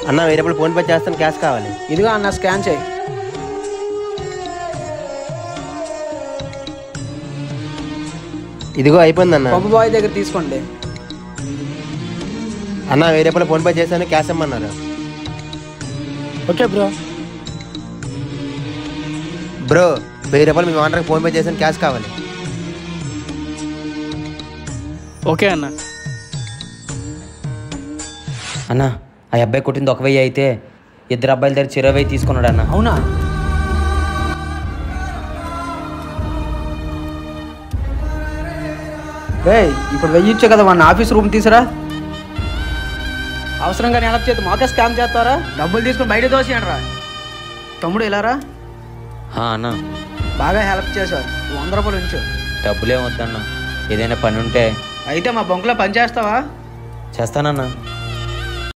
అన్న వెయ్యి రూపాయలు ఫోన్ పే చేస్తాను క్యాష్ కావాలి ఇదిగో అన్న స్కాన్ చేయి ఇదిగో అయిపోయింది అన్న పంపు బాయ్ దగ్గర తీసుకోండి అన్న వెయ్యి రూపాయలు ఫోన్ పే చేశాను క్యాష్ ఇమ్మన్నారు ఓకే బ్రో బ్రో వెయ్యి రూపాయలు మీ ఓనర్కి ఫోన్ పే చేశాను క్యాష్ కావాలి ఓకే అన్న అన్న ఆ అబ్బాయి కొట్టింది ఒక వెయ్యి అయితే ఇద్దరు అబ్బాయిల దగ్గర చిరో వెయ్యి తీసుకున్నాడు అన్న అవునా రేయ్ ఇప్పుడు వెయ్యి ఇచ్చే కదా వాడిని ఆఫీస్ రూమ్ తీసురా అవసరంగా నెలపు చేతి మాకే స్కామ్ చేస్తారా డబ్బులు తీసుకుని బయట దోసేయండిరా తమ్ముడు ఇలారా ఆ, అన్న బాగా హెల్ప్ చేశావు వంద రూపాయలు ఉంచు డబ్బులే వద్దన్న ఏదైనా పని ఉంటే అయితే మా బొంకులో పని చేస్తావా చేస్తానన్నా